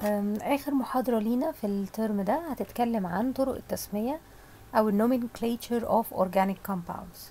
أم، آخر محاضرة لينا في الترم ده هتتكلم عن طرق التسمية أو ال nomenclature of organic compounds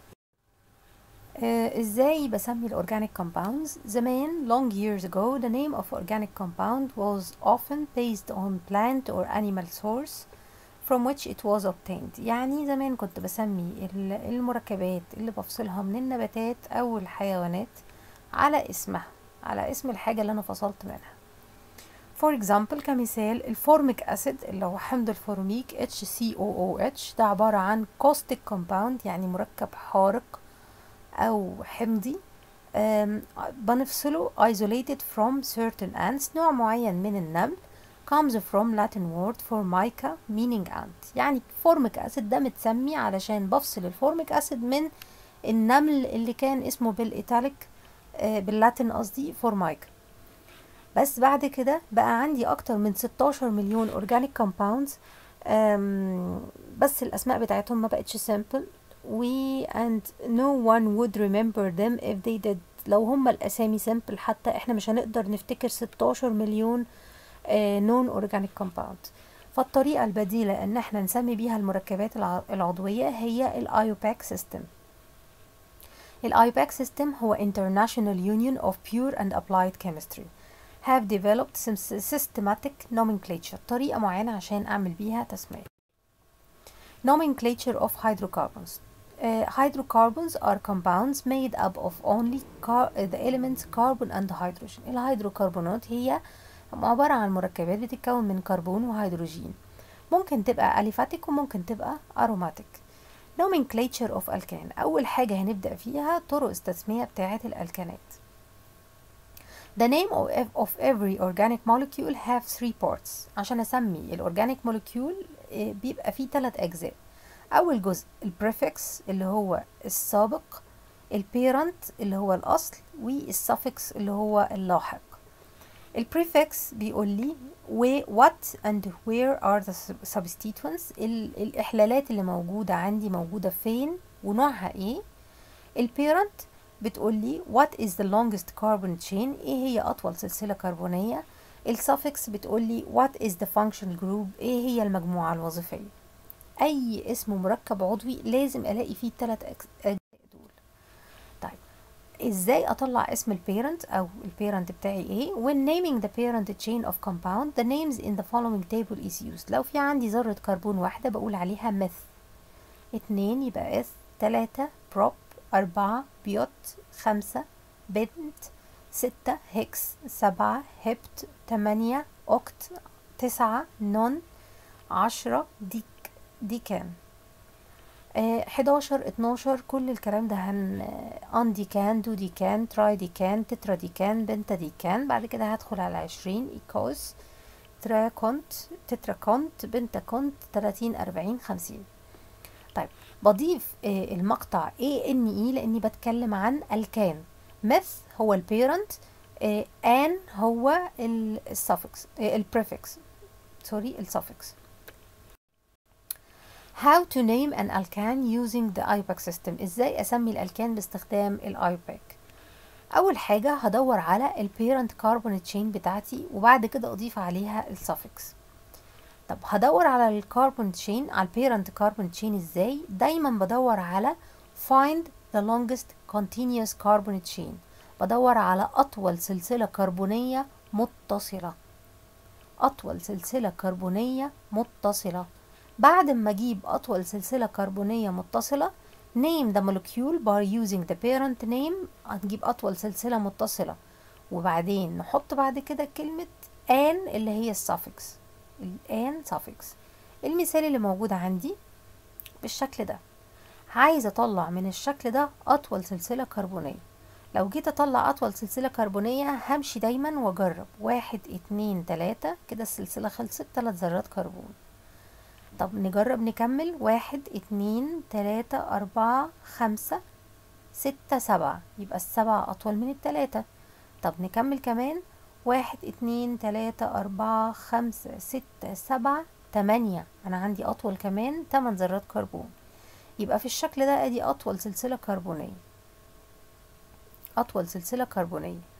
آه، ازاي بسمي ال organic compounds زمان long years ago the name of organic compound was often based on plant or animal source from which it was obtained يعني زمان كنت بسمي ال- المركبات اللي بفصلها من النباتات أو الحيوانات على اسمها على اسم الحاجة اللي أنا فصلت منها فور اكزامبل كمثال الفورميك اسيد اللي هو حمض الفورميك HCOOH ده عبارة عن caustic compound يعني مركب حارق أو حمضي أم، بنفصله isolated from certain ants نوع معين من النمل comes from Latin word formica meaning ant يعني فورميك اسيد ده متسمي علشان بفصل الفورميك اسيد من النمل اللي كان اسمه بالايتاليك آه، باللاتين قصدي فورمايكا بس بعد كده بقى عندي اكتر من 16 مليون اورجانيك كومباوندز بس الاسماء بتاعتهم ما بقتش simple we and no one would remember them if they did لو هم الاسامي simple حتى احنا مش هنقدر نفتكر 16 مليون نون اورجانيك كومباوند فالطريقة البديلة ان احنا نسمي بيها المركبات الع- العضوية هي الايوباك سيستم الايوباك سيستم هو International Union of Pure and Applied Chemistry have developed some systematic nomenclature طريقة معينة عشان أعمل بيها تسمية nomenclature of hydrocarbons uh, hydrocarbons are compounds made up of only car uh, the elements carbon and hydrogen الهيدروكربونات هي عبارة عن مركبات بتتكون من كربون وهيدروجين ممكن تبقى أليفاتيك وممكن تبقى أروماتيك nomenclature of alkane أول حاجة هنبدأ فيها طرق التسمية بتاعة الألكانات The name of, ev- of every organic molecule have three parts عشان أسمي الأورجانيك molecule آه، بيبقى فيه ثلاث أجزاء أول جزء البريفكس اللي هو السابق البيرنت اللي هو الأصل والسفكس اللي هو اللاحق البريفكس بيقول لي where, what and where are the sub- substituents ال- الإحلالات اللي موجودة عندي موجودة فين ونوعها ايه البيرنت بتقول لي what is the longest carbon chain ايه هي أطول سلسلة كربونية السفكس بتقول لي what is the functional group ايه هي المجموعة الوظيفية أي اسم مركب عضوي لازم ألاقي فيه التلات أجز- أجزاء دول طيب ازاي اطلع اسم البيرنت او البيرنت بتاعي ايه when naming the parent chain of compound the names in the following table is used لو في عندي ذرة كربون واحدة بقول عليها ميث اتنين يبقى اس تلاتة بروب أربعة بيوت خمسة بنت ستة هيكس سبعة هبت تمانية أوكت تسعة نون عشرة ديك ديكان آه، 11 12 كل الكلام ده هن ان دي كان دو دي كان تراي دي كان تترا دي كان بنتا دي كان بعد كده هدخل على 20 ايكوز ترا كونت تترا كونت بنتا كونت 30 40 50 طيب بضيف آه، المقطع اي ان اي لاني بتكلم عن الكان ميث هو البيرنت ان هو السفكس البريفكس سوري السفكس How to name an alkane using the IUPAC system ازاي اسمي الالكان باستخدام الايوباك اول حاجة هدور على البيرنت كاربون تشين بتاعتي وبعد كده اضيف عليها السفكس طب هدور على الكاربون تشين على البيرنت كاربون تشين ازاي دايما بدور على find the longest continuous carbon chain بدور على اطول سلسلة كربونية متصلة أطول سلسلة كربونية متصلة بعد ما أجيب أطول سلسلة كربونية متصلة name the molecule by using the parent name هنجيب أطول سلسلة متصلة وبعدين نحط بعد كده كلمة an اللي هي السافكس الان سافكس المثال اللي موجود عندي بالشكل ده عايزة أطلع من الشكل ده أطول سلسلة كربونية لو جيت أطلع أطول سلسلة كربونية همشي دايما وأجرب واحد اتنين تلاتة كده السلسلة خلصت تلات ذرات كربون طب نجرب نكمل واحد اتنين تلاتة أربعة خمسة ستة سبعة يبقى السبعة أطول من التلاتة طب نكمل كمان واحد اتنين تلاتة أربعة خمسة ستة سبعة تمانية أنا عندي أطول كمان تمن ذرات كربون يبقى في الشكل ده أدي أطول سلسلة كربونية أطول سلسلة كربونية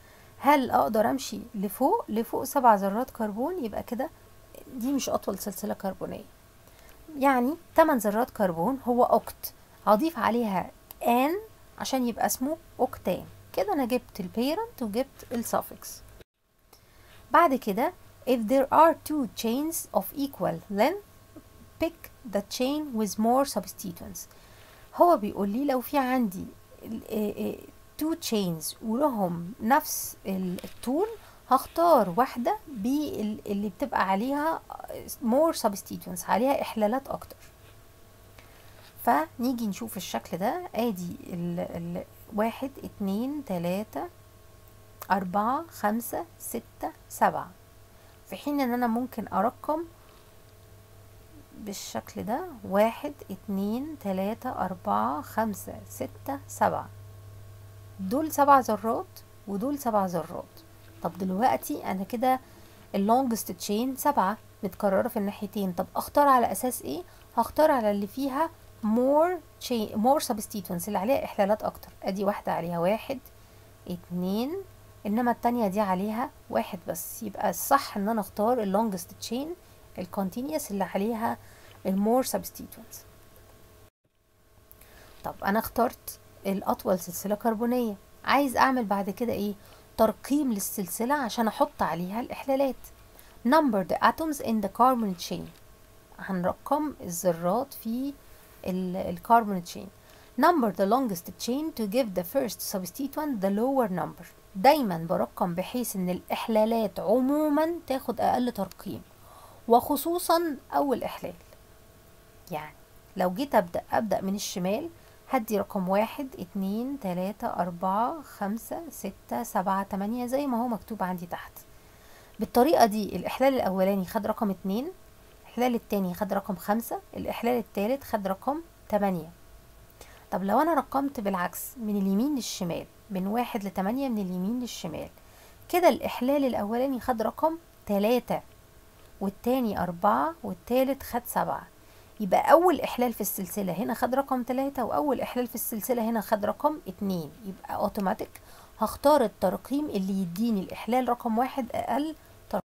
هل اقدر امشي لفوق لفوق سبع ذرات كربون يبقى كده دي مش اطول سلسله كربونيه يعني 8 ذرات كربون هو اوكت هضيف عليها ان عشان يبقى اسمه اوكتان كده انا جبت البيرنت وجبت السافكس بعد كده if there are two chains of equal length pick the chain with more substituents هو بيقول لي لو في عندي two chains ولهم نفس الطول هختار واحدة باللي بتبقى عليها more substituents عليها إحلالات أكتر فنيجي نشوف الشكل ده ادي ال ال واحد اتنين تلاتة أربعة خمسة ستة سبعة في حين ان انا ممكن ارقم بالشكل ده واحد اتنين تلاتة أربعة خمسة ستة سبعة دول سبع ذرات ودول سبع ذرات طب دلوقتي انا كده اللونجست تشين سبعة متكررة في الناحيتين طب اختار على اساس ايه هختار على اللي فيها more chain more substituents اللي عليها احلالات اكتر ادي واحدة عليها واحد اتنين انما التانية دي عليها واحد بس يبقى الصح ان انا اختار اللونجست تشين الكونتينيوس اللي عليها المور substituents طب انا اخترت الاطول سلسلة كربونية عايز اعمل بعد كده ايه ترقيم للسلسلة عشان احط عليها الاحلالات number the atoms in the carbon chain هنرقم الذرات في الكربون chain number the longest chain to give the first substituent the lower number دايما برقم بحيث ان الاحلالات عموما تاخد اقل ترقيم وخصوصا اول احلال يعني لو جيت ابدا ابدا من الشمال هدي رقم واحد اتنين تلاتة اربعة خمسة ستة سبعة تمانية زي ما هو مكتوب عندي تحت بالطريقة دي الاحلال الاولاني خد رقم اتنين الاحلال التاني خد رقم خمسة الاحلال التالت خد رقم تمانية طب لو انا رقمت بالعكس من اليمين للشمال من واحد لتمانية من اليمين للشمال كده الإحلال الأولاني خد رقم تلاتة والتاني أربعة والتالت خد سبعة يبقى أول إحلال في السلسلة هنا خد رقم تلاتة وأول إحلال في السلسلة هنا خد رقم اتنين يبقى أوتوماتيك هختار الترقيم اللي يديني الإحلال رقم واحد أقل ترقيم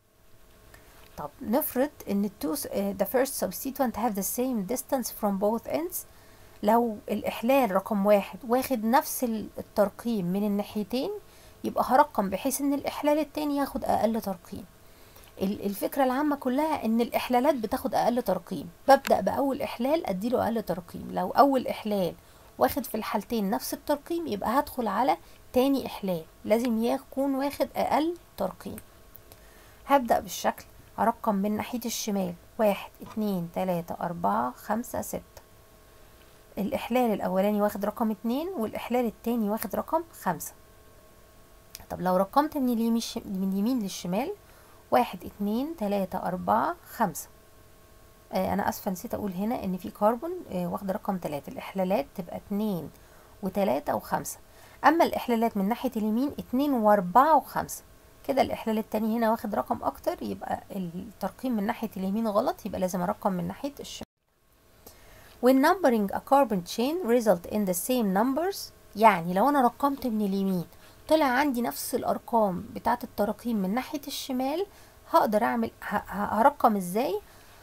طب نفرض إن التو the first substituent have the same distance from both ends لو الإحلال رقم واحد واخد نفس الترقيم من الناحيتين يبقى هرقم بحيث ان الإحلال التاني ياخد أقل ترقيم الفكرة العامة كلها ان الإحلالات بتاخد أقل ترقيم ببدأ بأول إحلال أديله أقل ترقيم لو أول إحلال واخد في الحالتين نفس الترقيم يبقى هدخل على تاني إحلال لازم يكون واخد أقل ترقيم هبدأ بالشكل هرقم من ناحية الشمال واحد اتنين تلاتة أربعة خمسة ستة الإحلال الأولاني واخد رقم اتنين والإحلال التاني واخد رقم خمسة طب لو رقمت من اليمين من اليمين للشمال واحد اتنين تلاتة أربعة خمسة آه أنا أسفة نسيت أقول هنا إن في كربون آه واخد رقم تلاتة الإحلالات تبقى اتنين وتلاتة وخمسة أما الإحلالات من ناحية اليمين اتنين وأربعة وخمسة كده الإحلال التاني هنا واخد رقم أكتر يبقى الترقيم من ناحية اليمين غلط يبقى لازم أرقم من ناحية الشمال when numbering a carbon chain result in the same numbers يعني لو انا رقمت من اليمين طلع عندي نفس الارقام بتاعه التراقيم من ناحيه الشمال هقدر اعمل هرقم ازاي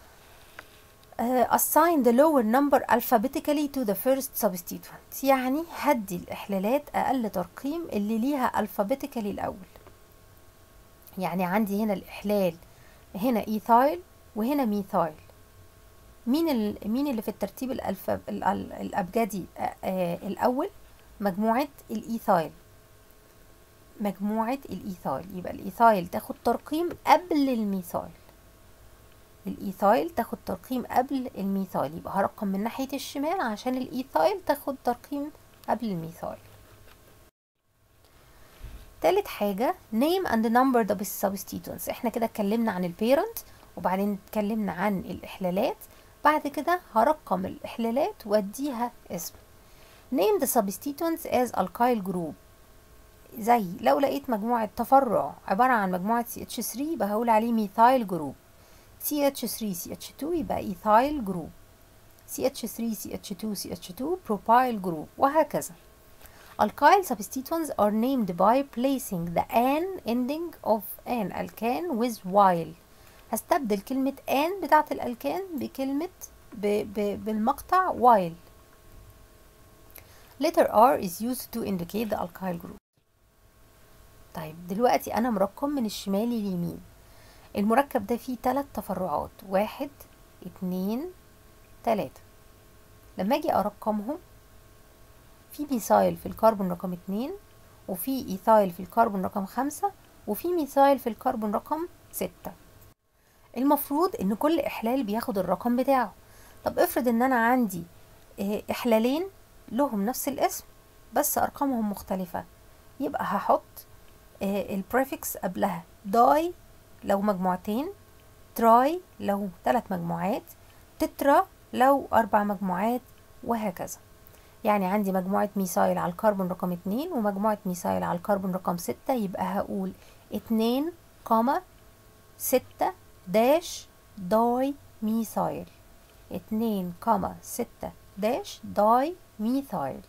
uh, assign the lower number alphabetically to the first substituent يعني هدي الاحلالات اقل ترقيم اللي ليها alphabetically الاول يعني عندي هنا الاحلال هنا ايثايل وهنا ميثايل مين ال... مين اللي في الترتيب الألف... ال... ال... الأبجدي آه آه الأول مجموعة الإيثايل مجموعة الإيثايل يبقى الإيثايل تاخد ترقيم قبل الميثايل الإيثايل تاخد ترقيم قبل الميثايل يبقى هرقم من ناحية الشمال عشان الإيثايل تاخد ترقيم قبل الميثايل تالت حاجة name and number the substituents احنا كده اتكلمنا عن البيرنت وبعدين اتكلمنا عن الإحلالات بعد كده هرقم الإحلالات واديها اسم name the substituents as alkyl group زي لو لقيت مجموعة تفرع عبارة عن مجموعة CH3 يبقى هقول عليه ميثايل جروب CH3 CH2 يبقى إيثايل جروب CH3 CH2 CH2 بروبايل جروب وهكذا Alkyl substituents are named by placing the an ending of an alkane with while هستبدل كلمة an بتاعت الألكان بكلمة ب ب بالمقطع while letter R is used to indicate the alkyl group طيب دلوقتي أنا مرقم من الشمال لليمين المركب ده فيه تلات تفرعات واحد اتنين تلاتة لما اجي ارقمهم في ميثايل في الكربون رقم اتنين وفي ايثايل في الكربون رقم خمسة وفي ميثايل في الكربون رقم ستة المفروض ان كل احلال بياخد الرقم بتاعه طب افرض ان انا عندي اه احلالين لهم نفس الاسم بس ارقامهم مختلفة يبقى هحط اه البريفكس قبلها داي لو مجموعتين تراي لو ثلاث مجموعات تترا لو أربع مجموعات وهكذا يعني عندي مجموعة ميثايل على الكربون رقم اتنين ومجموعة ميثايل على الكربون رقم ستة يبقى هقول اتنين كوما ستة داش داي ميثايل اتنين كوما ستة داش داي ميثايل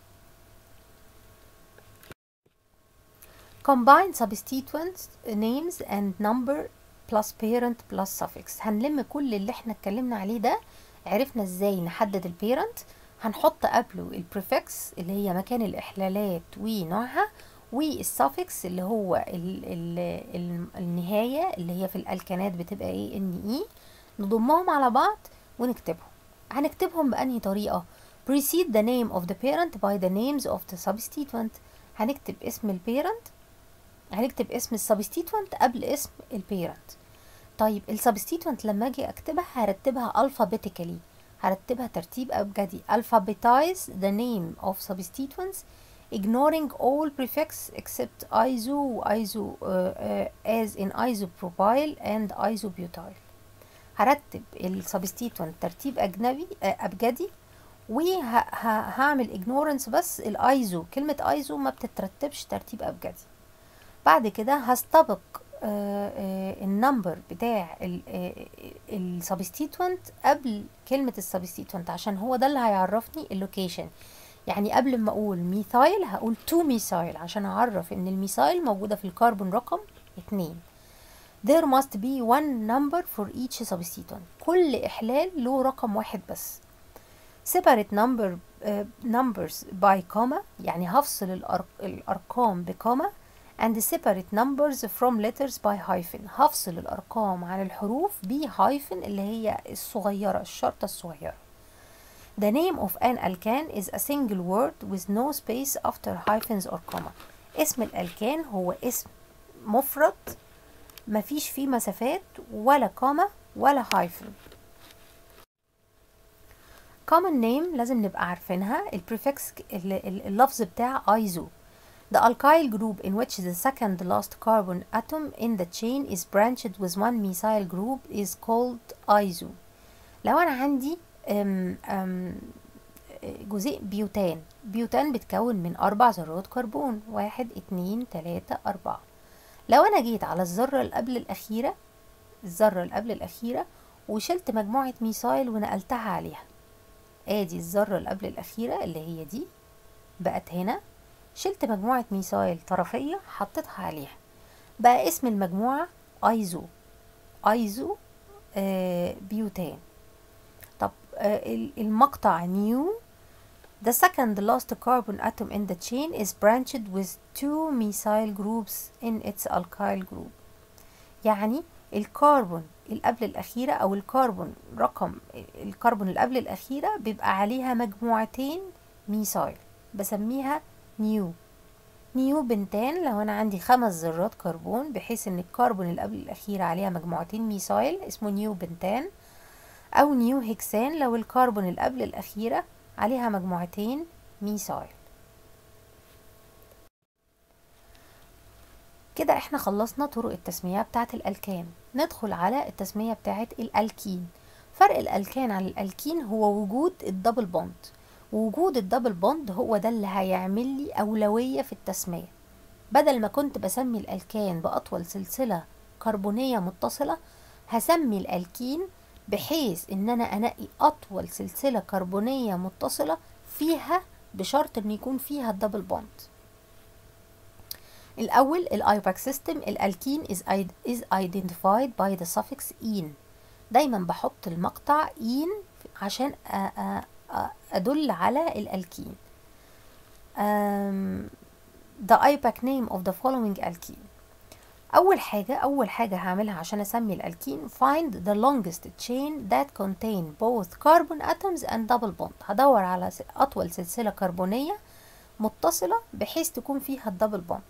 combine substituents names and number plus parent plus suffix هنلم كل اللي احنا اتكلمنا عليه ده عرفنا ازاي نحدد البيرنت هنحط قبله البريفكس اللي هي مكان الاحلالات ونوعها والسافكس اللي هو ال ال ال النهاية اللي هي في الالكانات بتبقى ايه ان اي نضمهم على بعض ونكتبهم هنكتبهم بأنهي طريقة precede the name of the parent by the names of the substituent هنكتب اسم البيرنت هنكتب اسم السبستيتوانت قبل اسم البيرنت طيب السبستيتوانت لما اجي اكتبها هرتبها alphabetically هرتبها ترتيب ابجدي alphabetize the name of substituents ignoring all prefix except iso و iso uh, uh, as in isopropyl and isobutyl هرتب السبستيتوانت ترتيب اجنبي uh, ابجدي وهعمل ignorance بس الايزو كلمة ايزو ما بتترتبش ترتيب ابجدي بعد كده هستبق النمبر بتاع السبستيتوانت قبل كلمة السبستيتوانت عشان هو ده اللي هيعرفني اللوكيشن يعني قبل ما اقول ميثايل هقول تو ميثايل عشان اعرف ان الميثايل موجودة في الكربون رقم اتنين there must be one number for each substituent كل احلال له رقم واحد بس separate number uh, numbers by comma يعني هفصل الأرق الارقام بكوما and separate numbers from letters by hyphen هفصل الأرقام عن الحروف ب hyphen اللي هي الصغيرة الشرطة الصغيرة The name of an alkane is a single word with no space after hyphens or comma اسم الألكان هو اسم مفرد مفيش فيه مسافات ولا كوما ولا hyphen common name لازم نبقى عارفينها البريفكس اللفظ بتاع ايزو The alkyl group in which the second last carbon atom in the chain is branched with one methyl group is called iso. لو أنا عندي أم أم جزيء بيوتان بيوتان بتكون من أربع ذرات كربون واحد اتنين تلاتة أربعة لو أنا جيت على الذرة اللي قبل الأخيرة الذرة اللي قبل الأخيرة وشلت مجموعة ميثايل ونقلتها عليها ادي الذرة اللي قبل الأخيرة اللي هي دي بقت هنا شلت مجموعة ميثايل طرفية حطيتها عليها بقى اسم المجموعة ايزو ايزو آه بيوتان طب آه المقطع نيو The second last carbon atom in the chain is branched with two methyl groups in its alkyl group يعني الكربون اللي قبل الأخيرة أو الكربون رقم الكربون اللي قبل الأخيرة بيبقى عليها مجموعتين ميثايل بسميها نيو نيو بنتان لو انا عندي خمس ذرات كربون بحيث ان الكربون اللي قبل الاخير عليها مجموعتين ميثايل اسمه نيو بنتان او نيو هكسان لو الكربون اللي قبل الاخيره عليها مجموعتين ميثايل كده احنا خلصنا طرق التسمية بتاعة الألكان ندخل على التسمية بتاعة الألكين فرق الألكان عن الألكين هو وجود الدبل بوند وجود الدبل بوند هو ده اللي هيعمل لي أولوية في التسمية بدل ما كنت بسمي الألكان بأطول سلسلة كربونية متصلة هسمي الألكين بحيث إن أنا أنقي أطول سلسلة كربونية متصلة فيها بشرط إن يكون فيها الدبل بوند الأول الأيباك سيستم الألكين is, is identified by the suffix in دايما بحط المقطع in عشان أدل على الألكين um, the IPAC name of the following alkene أول حاجة أول حاجة هعملها عشان أسمي الألكين find the longest chain that contain both carbon atoms and double bond هدور على أطول سلسلة كربونية متصلة بحيث تكون فيها الدبل بوند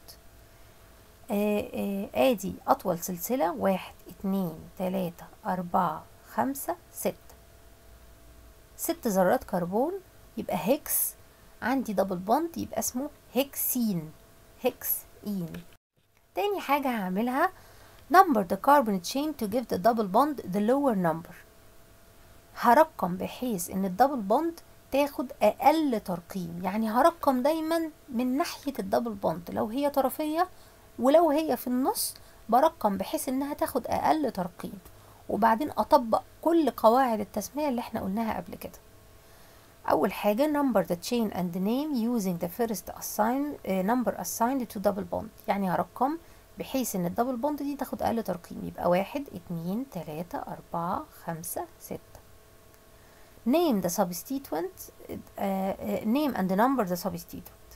ادي اطول سلسلة واحد اتنين تلاتة اربعة خمسة ستة ست ذرات كربون يبقى هيكس عندي دبل بوند يبقى اسمه هيكسين هيكسين تاني حاجة هعملها number the carbon chain to give the double bond the lower number هرقم بحيث ان الدبل بوند تاخد اقل ترقيم يعني هرقم دايما من ناحية الدبل بوند لو هي طرفية ولو هي في النص برقم بحيث انها تاخد اقل ترقيم وبعدين اطبق كل قواعد التسمية اللي احنا قلناها قبل كده اول حاجة number the chain and the name using the first assign uh, number assigned to double bond يعني هرقم بحيث ان الدبل بوند دي تاخد اقل ترقيم يبقى واحد اتنين تلاتة اربعة خمسة ستة name the substituent uh, uh, name and number the substituent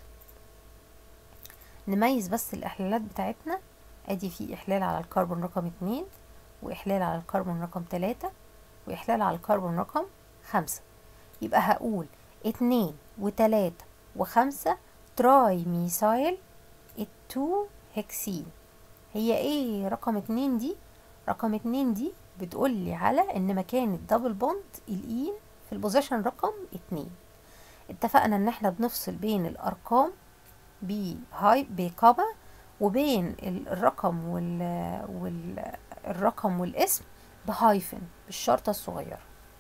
نميز بس الاحلالات بتاعتنا ادي في احلال على الكربون رقم اتنين واحلال على الكربون رقم تلاتة واحلال على الكربون رقم خمسة يبقى هقول اتنين وتلاتة وخمسة تراي ميثايل التو هكسين هي ايه رقم اتنين دي رقم اتنين دي بتقولي على ان مكان الدبل بوند الإين في البوزيشن رقم اتنين اتفقنا ان احنا بنفصل بين الارقام بهاي بكما وبين الرقم وال, وال الرقم والاسم بهايفن بالشرطة الصغيرة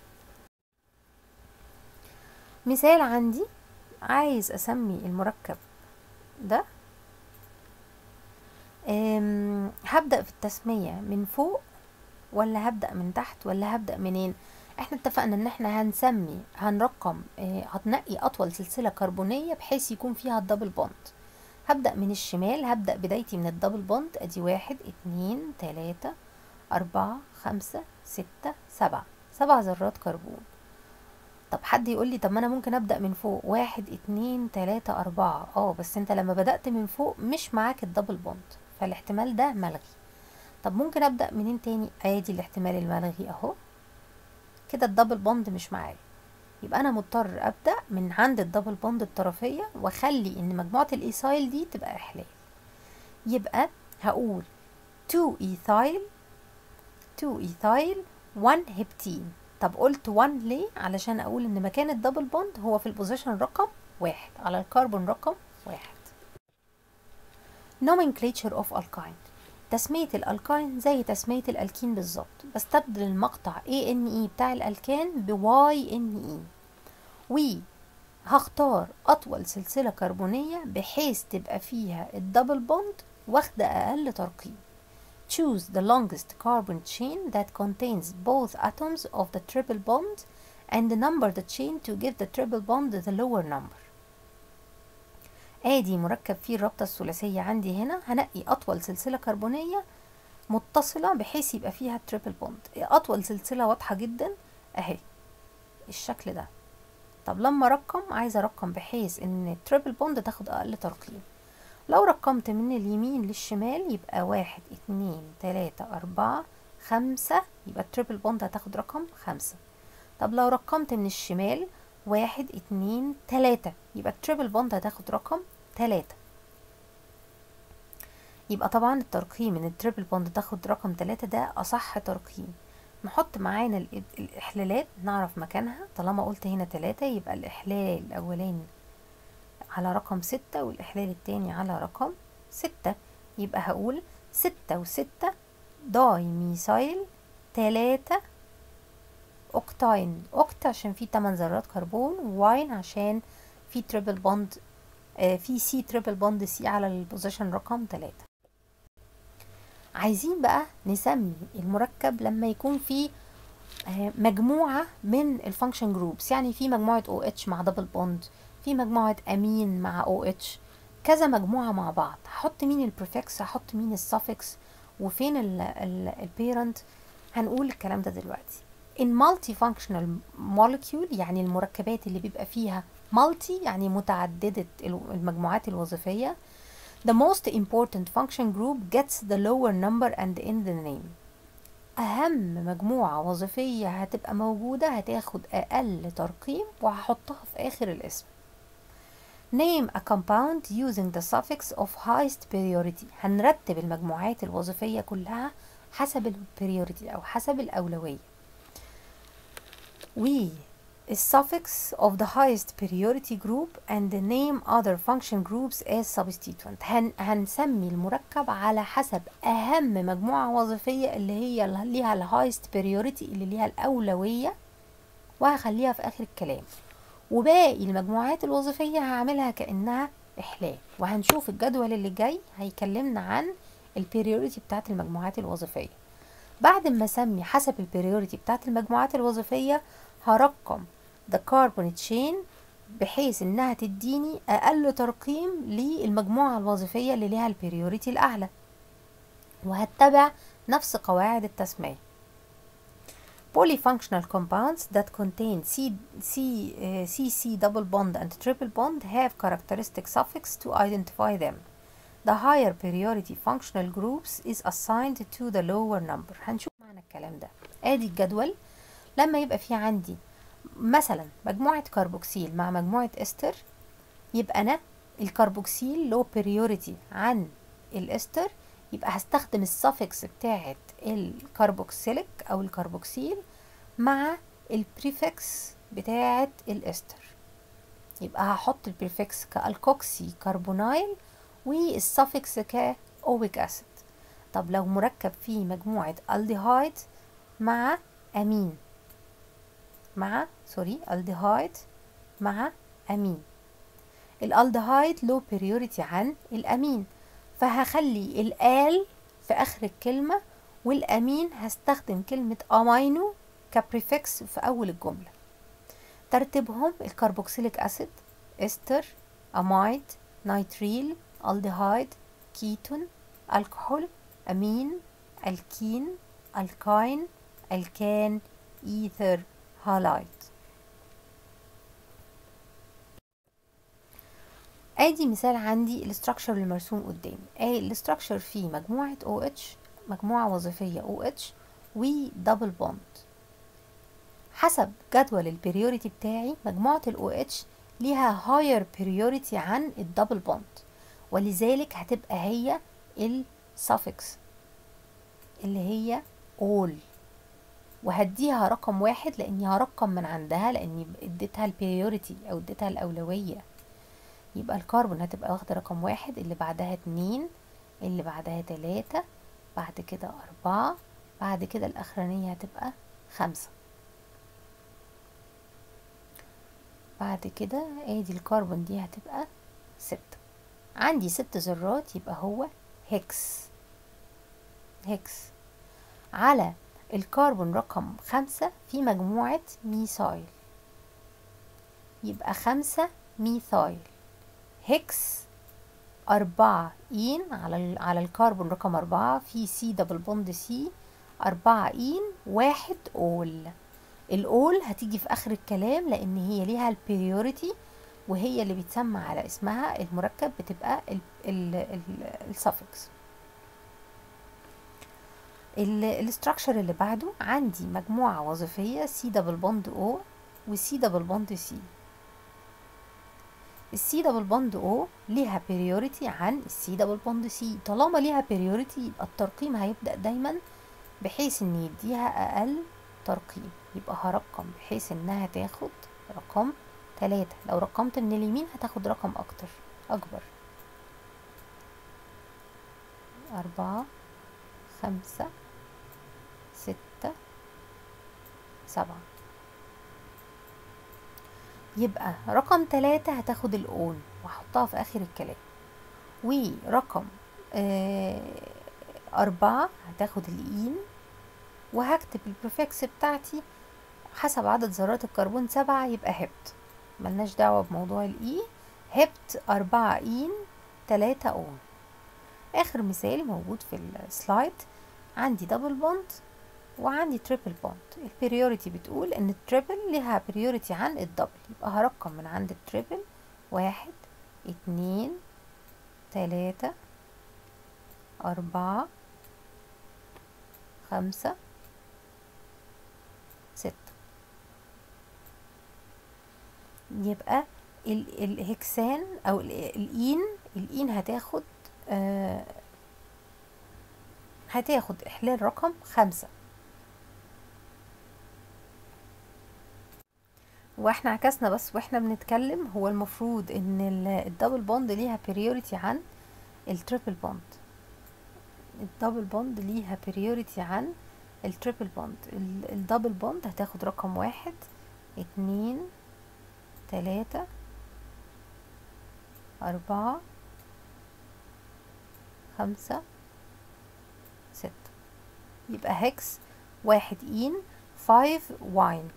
مثال عندي عايز اسمي المركب ده هبدأ في التسمية من فوق ولا هبدأ من تحت ولا هبدأ منين احنا اتفقنا ان احنا هنسمي هنرقم اه هتنقي اطول سلسلة كربونية بحيث يكون فيها الدبل بوند هبدأ من الشمال هبدأ بدايتي من الدبل بوند ادي واحد اتنين تلاتة اربعة خمسة ستة سبعة سبع ذرات كربون طب حد يقول لي طب ما انا ممكن ابدا من فوق واحد اتنين تلاتة اربعة اه بس انت لما بدأت من فوق مش معاك الدبل بوند فالاحتمال ده ملغي طب ممكن ابدأ منين تاني ادي الاحتمال الملغي اهو كده الدبل بوند مش معايا يبقى انا مضطر ابدأ من عند الدبل بوند الطرفية واخلي ان مجموعة الايثايل دي تبقى احلال يبقى هقول 2 ايثايل 2 ايثايل 1 هيبتين طب قلت 1 ليه علشان اقول ان مكان الدبل بوند هو في البوزيشن رقم واحد على الكربون رقم واحد nomenclature of alkyne تسمية الألكاين زي تسمية الألكين بالظبط بستبدل المقطع ANE بتاع الألكان ب YNE و هختار أطول سلسلة كربونية بحيث تبقى فيها الدبل بوند واخدة أقل ترقيم Choose the longest carbon chain that contains both atoms of the triple bond and number the chain to give the triple bond the lower number ادي مركب فيه الرابطة الثلاثية عندي هنا هنقي اطول سلسلة كربونية متصلة بحيث يبقى فيها تريبل بوند اطول سلسلة واضحة جدا اهي الشكل ده طب لما رقم عايزة ارقم بحيث ان التريبل بوند تاخد اقل ترقيم لو رقمت من اليمين للشمال يبقى واحد اتنين تلاتة اربعة خمسة يبقى التريبل بوند هتاخد رقم خمسة طب لو رقمت من الشمال واحد اتنين تلاتة يبقى التريبل بوند هتاخد رقم تلاتة يبقى طبعا الترقيم ان التريبل بوند تاخد رقم تلاتة ده اصح ترقيم نحط معانا الاحلالات نعرف مكانها طالما قلت هنا تلاتة يبقى الاحلال الاولاني على رقم ستة والاحلال التاني على رقم ستة يبقى هقول ستة وستة داي ميثايل تلاتة اوكتاين اوكت عشان فيه 8 ذرات كربون واين عشان في تريبل بوند آه في سي تريبل بوند سي على البوزيشن رقم 3 عايزين بقى نسمي المركب لما يكون في آه مجموعة من الفانكشن جروبس يعني في مجموعة او اتش مع دبل بوند في مجموعة امين مع او اتش كذا مجموعة مع بعض هحط مين البريفكس هحط مين السفكس وفين البيرنت هنقول الكلام ده دلوقتي in multifunctional molecule يعني المركبات اللي بيبقى فيها multi يعني متعددة المجموعات الوظيفية the most important function group gets the lower number and in the name أهم مجموعة وظيفية هتبقى موجودة هتاخد أقل ترقيم وهحطها في آخر الاسم name a compound using the suffix of highest priority هنرتب المجموعات الوظيفية كلها حسب البريوريتي أو حسب الأولوية we suffix of the highest priority group and name other function groups as substituent هن هنسمي المركب على حسب أهم مجموعة وظيفية اللي هي اللي ليها الهايست priority اللي ليها الأولوية وهخليها في آخر الكلام وباقي المجموعات الوظيفية هعملها كأنها إحلال وهنشوف الجدول اللي جاي هيكلمنا عن البريوريتي بتاعت المجموعات الوظيفية بعد ما اسمي حسب البريوريتي بتاعت المجموعات الوظيفية هرقم the carbon chain بحيث انها تديني اقل ترقيم للمجموعة الوظيفية اللي ليها البريوريتي الاعلى وهتبع نفس قواعد التسمية polyfunctional compounds that contain C, C, uh, CC double bond and triple bond have characteristic suffix to identify them. The higher priority functional groups is assigned to the lower number. هنشوف معنى الكلام ده. ادي الجدول لما يبقى في عندي مثلا مجموعة كربوكسيل مع مجموعة استر يبقى أنا الكربوكسيل له بريوريتي عن الاستر يبقى هستخدم السفكس بتاعة الكربوكسيليك أو الكربوكسيل مع البريفكس بتاعة الاستر يبقى هحط البريفكس كالكوكسي كربونايل والسفكس كأويك أسيد طب لو مركب فيه مجموعة الديهايد مع أمين مع سوري الديهايد مع امين الالديهايد له بريوريتي عن الامين فهخلي الال في اخر الكلمه والامين هستخدم كلمه امينو كبريفكس في اول الجمله ترتيبهم الكربوكسيليك اسيد استر امايد نيتريل الديهايد كيتون الكحول امين الكين الكاين الكان ايثر هالايت ادي مثال عندي الاستراكشر اللي مرسوم قدامي اهي الاستراكشر فيه مجموعة OH مجموعة وظيفية OH ودبل بوند حسب جدول البريوريتي بتاعي مجموعة ال OH ليها higher priority عن الدبل بوند ولذلك هتبقى هي السفكس اللي هي all وهديها رقم واحد لاني هرقم من عندها لاني اديتها البريوريتي او اديتها الاولوية يبقى الكربون هتبقى واخدة رقم واحد اللي بعدها اتنين اللي بعدها تلاتة بعد كده اربعة بعد كده الاخرانية هتبقى خمسة بعد كده ادي الكربون دي هتبقى ستة عندي ست ذرات يبقى هو هكس هكس على الكربون رقم خمسة في مجموعة ميثايل يبقى خمسة ميثايل هكس أربعة إين على على الكربون رقم أربعة في سي دبل بوند سي أربعة إين واحد أول الأول هتيجي في آخر الكلام لأن هي ليها البريوريتي وهي اللي بيتسمى على اسمها المركب بتبقى السفكس الاستراكشر اللي بعده عندي مجموعة وظيفية سي دبل بوند او وسي دبل بوند سي السي دبل بوند او ليها بريوريتي عن السي دبل بوند سي طالما ليها بريوريتي يبقى الترقيم هيبدأ دايما بحيث ان يديها اقل ترقيم يبقى هرقم بحيث انها تاخد رقم تلاتة لو رقمت من اليمين هتاخد رقم اكتر اكبر اربعة خمسة ستة سبعة يبقى رقم تلاتة هتاخد الأون وهحطها في آخر الكلام ورقم آه أربعة هتاخد الإين وهكتب البريفكس بتاعتي حسب عدد ذرات الكربون سبعة يبقى هبت ملناش دعوة بموضوع الإي هبت أربعة إين تلاتة او اخر مثال موجود في السلايد عندي دبل بوند وعندي تريبل بوند البريوريتي بتقول ان التريبل ليها بريوريتي عن الدبل يبقى هرقم من عند التريبل واحد اتنين تلاتة أربعة خمسة ستة يبقى ال- الهكسان او ال- الإين الإين هتاخد آه هتاخد إحلال رقم خمسة واحنا عكسنا بس واحنا بنتكلم هو المفروض ان ال- الدبل بوند ليها بريوريتي عن التريبل بوند الدبل بوند ليها بريوريتي عن التريبل بوند ال- الدبل بوند هتاخد رقم واحد اتنين تلاتة أربعة خمسة ستة يبقى هكس واحد إين فايف واين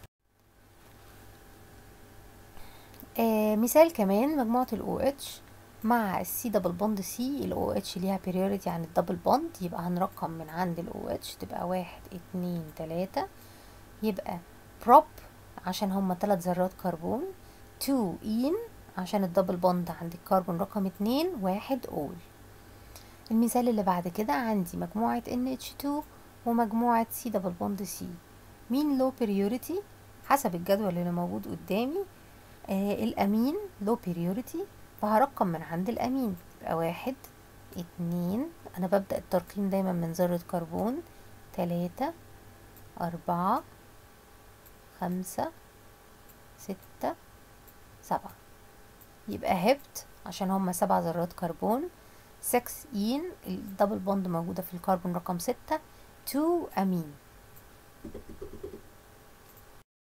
آه مثال كمان مجموعة ال OH مع السي دبل بوند سي ال OH ليها بريوريتي عن الدبل بوند يبقى هنرقم من عند ال OH تبقى واحد اتنين تلاتة يبقى بروب عشان هما تلات ذرات كربون تو إين عشان الدبل بوند عند الكربون رقم اتنين واحد أول المثال اللي بعد كده عندي مجموعة NH2 ومجموعة C دبل بوند C مين لو بريوريتي حسب الجدول اللي موجود قدامي آه الأمين لو بريوريتي فهرقم من عند الأمين يبقى واحد اتنين أنا ببدأ الترقيم دايما من ذرة كربون تلاتة أربعة خمسة ستة سبعة يبقى هبت عشان هما سبع ذرات كربون 6 إين الدبل بوند موجودة في الكربون رقم ستة 2 أمين